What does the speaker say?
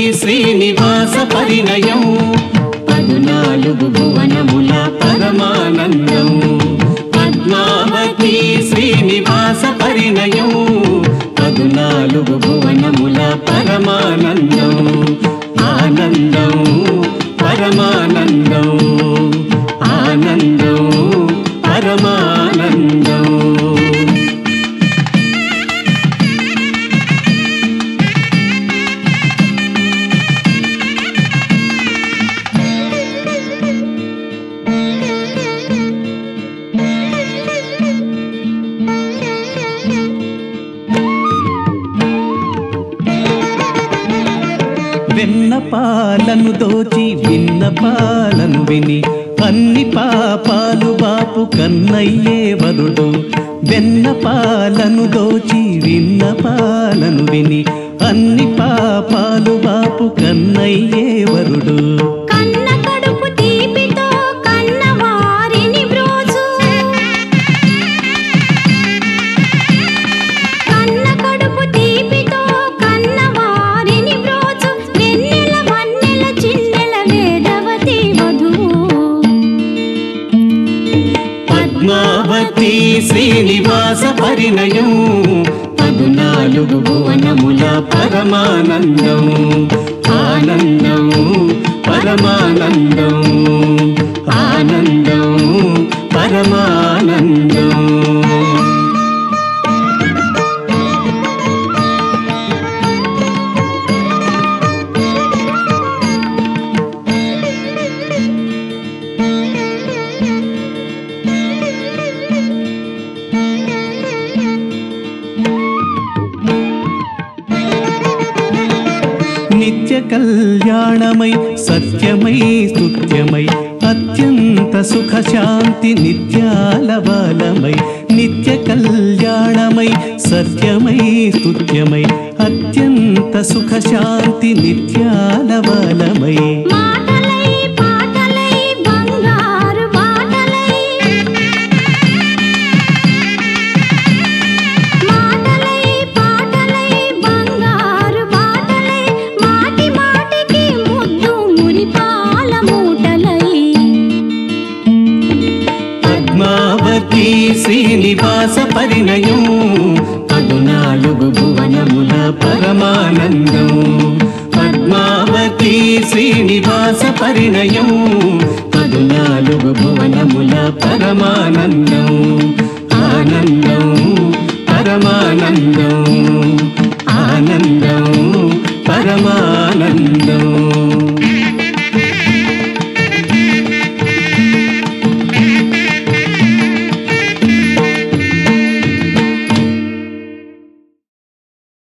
శ్రీనివాస పరిణయం పదునాలుగు భువనముల పరమానందం పద్మావతి శ్రీనివాస పరిణయం పదునాలుగు భువనముల పరమానందం ఆనందం పరమానందం ఆనందం పరమానందం వెన్న పాలను దోచి విన్న పాలను విని అన్ని పాపాలు బాపు కన్నయ్యే వరుడు వెన్న పాలను దోచి విన్న పాలను విని అన్ని పాపాలు బాపు కన్నయ్యే వరుడు కన్న కడుపు తీపితో కన్న వారిని బ్రోచు కన్న కడుపు తీపితో కన్న వారిని బ్రోచు వెన్నెల వన్నెల చిన్నెల వేదవతి వధువు పద్మావతి శ్రీనివాస పరిణయం పదునాలుగు భువనముల పరమానందం ఆనందం పరమానందం ఆనందం పరమానందం నిత్య కళ్యాణమై సత్యమై స్తుత్యమై అత్యంత సుఖ శాంతి నిత్యాల బాలమై నిత్య కళ్యాణమై సత్యమై స్తుత్యమై అత్యంత సుఖ శాంతి నిత్యాల బాలమై మాటలై పాటలై బంగారు బాటలై మాటలై పాటలై బంగారు బాటలై మాటి మాటికి ముద్దు మురిపాల మూటలై పద్మావతి శ్రీనివాస పరిణయం పదునాలుగు భువనముల పరమానందం పద్మావతి శ్రీనివాస పరిణయం పదునాలుగు భువనముల పరమానందం ఆనందం పరమానందం ఆనందం పరమానందం